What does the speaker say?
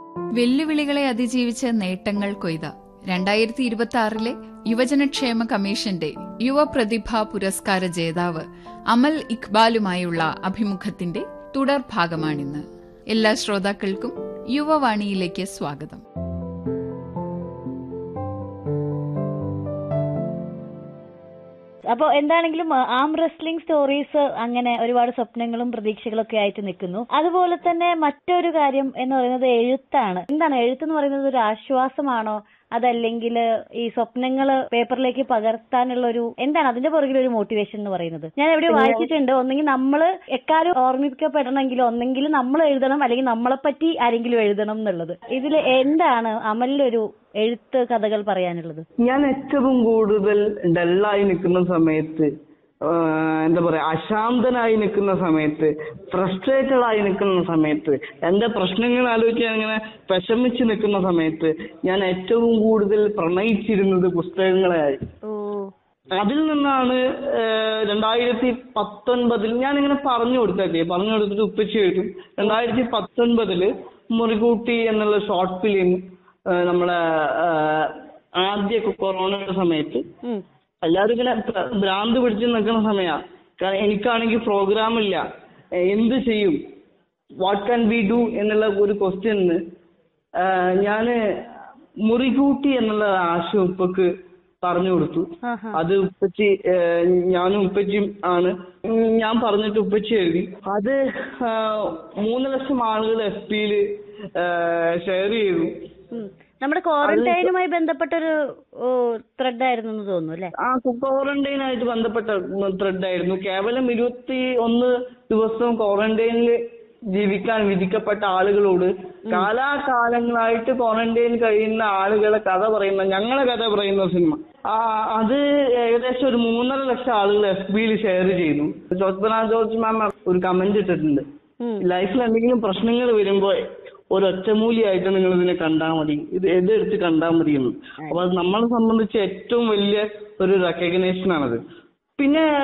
വെല്ലുവിളികളെ അതിജീവിച്ച് നേട്ടങ്ങൾ കൊയ്ത രണ്ടായിരത്തി ഇരുപത്തി ആറിലെ യുവജനക്ഷേമ കമ്മീഷന്റെ യുവപ്രതിഭാ പുരസ്കാര ജേതാവ് അമൽ ഇക്ബാലുമായുള്ള അഭിമുഖത്തിന്റെ തുടർഭാഗമാണിന്ന് എല്ലാ ശ്രോതാക്കൾക്കും യുവവാണിയിലേക്ക് സ്വാഗതം അപ്പൊ എന്താണെങ്കിലും ആം റെസ്ലിംഗ് സ്റ്റോറീസ് അങ്ങനെ ഒരുപാട് സ്വപ്നങ്ങളും പ്രതീക്ഷകളും ഒക്കെ ആയിട്ട് നിൽക്കുന്നു അതുപോലെ തന്നെ മറ്റൊരു കാര്യം എന്ന് പറയുന്നത് എഴുത്താണ് എന്താണ് എഴുത്ത് എന്ന് പറയുന്നത് ഒരു ആശ്വാസമാണോ അതല്ലെങ്കിൽ ഈ സ്വപ്നങ്ങള് പേപ്പറിലേക്ക് പകർത്താനുള്ള ഒരു എന്താണ് അതിന്റെ പുറകിൽ ഒരു മോട്ടിവേഷൻ എന്ന് പറയുന്നത് ഞാൻ എവിടെ വായിച്ചിട്ടുണ്ട് ഒന്നെങ്കിൽ നമ്മൾ എക്കാലം ഓർമ്മിക്കപ്പെടണമെങ്കിൽ ഒന്നെങ്കിൽ നമ്മൾ എഴുതണം അല്ലെങ്കിൽ നമ്മളെ പറ്റി ആരെങ്കിലും എഴുതണം എന്നുള്ളത് ഇതിൽ എന്താണ് അമലിലൊരു എഴുത്ത് കഥകൾ പറയാനുള്ളത് ഞാൻ ഏറ്റവും കൂടുതൽ ഡള്ളായി നിൽക്കുന്ന സമയത്ത് ആ, എന്താ പറയാ അശാന്തനായി നിൽക്കുന്ന സമയത്ത് ഫ്രസ്ട്രേറ്റഡ് ആയി നിൽക്കുന്ന സമയത്ത് എന്റെ പ്രശ്നങ്ങൾ ആലോചിച്ച് ഞാൻ ഇങ്ങനെ വിഷമിച്ച് നിൽക്കുന്ന സമയത്ത് ഞാൻ ഏറ്റവും കൂടുതൽ പ്രണയിച്ചിരുന്നത് പുസ്തകങ്ങളെയായി ഓ അതിൽ നിന്നാണ് ഏഹ്, രണ്ടായിരത്തി പത്തൊൻപതിൽ ഞാൻ ഇങ്ങനെ പറഞ്ഞു കൊടുത്തേക്കെ പറഞ്ഞു കൊടുത്തിട്ട് ഉപ്പച്ചി എഴുതും രണ്ടായിരത്തി പത്തൊൻപതില് മുറികൂട്ടി എന്നുള്ള ഷോർട്ട് ഫിലിം നമ്മളെ ഏഹ്, ആദ്യ കൊറോണയുടെ സമയത്ത് ഉം. എല്ലാവരും ഇങ്ങനെ ഭ്ര- ഭ്രാന്ത് പിടിച്ച് നിൽക്കുന്ന സമയാ കാരണം എനിക്കാണെങ്കിൽ പ്രോഗ്രാം ഇല്ല ഏഹ്, എന്ത് ചെയ്യും വാട്ട് കാൻ ബി ഡു എന്നുള്ള ഒരു ക്വസ്റ്റ്യന് ഞാന് മുറികൂട്ടി എന്നുള്ള ആശയം ഉപ്പക്ക് പറഞ്ഞു കൊടുത്തു ആഹാ. അത് ഉപ്പച്ചി ഏഹ്, ഞാനും ഉപ്പച്ചിയും ആണ് ഉം, ഞാൻ പറഞ്ഞിട്ട് ഉപ്പച്ചി എഴുതി അത് ആഹ്, മൂന്ന് ലക്ഷം ആളുകൾ എഫ് പിയില് ഷെയർ ചെയ്തു ഉം. നമ്മുടെ ക്വാറന്റൈനുമായി ബന്ധപ്പെട്ടൊരു ത്രെഡ് ആയിരുന്നു എന്ന് തോന്നുന്നു അല്ലെ ആ ക്വാറന്റൈൻ ആയിട്ട് ബന്ധപ്പെട്ട ത്രെഡ് ആയിരുന്നു കേവലം ഇരുപത്തി ഒന്ന് ദിവസം ക്വാറന്റൈനിൽ ജീവിക്കാൻ വിധിക്കപ്പെട്ട ആളുകളോട് കാലാകാലങ്ങളായിട്ട് ക്വാറന്റൈൻ കഴിയുന്ന ആളുകളെ കഥ പറയുന്ന ഞങ്ങളെ കഥ പറയുന്ന സിനിമ ആ അത് ഏകദേശം ഒരു മൂന്നര ലക്ഷം ആളുകൾ എഫ് ബിയിൽ ഷെയർ ചെയ്തു ജോർജ് ബെർണാഡ് ജോർജ് മാം ഒരു കമന്റ് ഇട്ടിട്ടുണ്ട് ലൈഫിൽ എന്തെങ്കിലും പ്രശ്നങ്ങൾ വരുമ്പോ ഒരു ഒറ്റമൂലിയായിട്ട് നിങ്ങൾ ഇതിനെ കണ്ടാൽ മതി ഇത് എതെടുത്ത് കണ്ടാൽ മതി എന്ന് അപ്പൊ അത് നമ്മളെ സംബന്ധിച്ച് ഏറ്റവും വലിയ ഒരു റെക്കഗ്നേഷൻ ആണത് പിന്നെ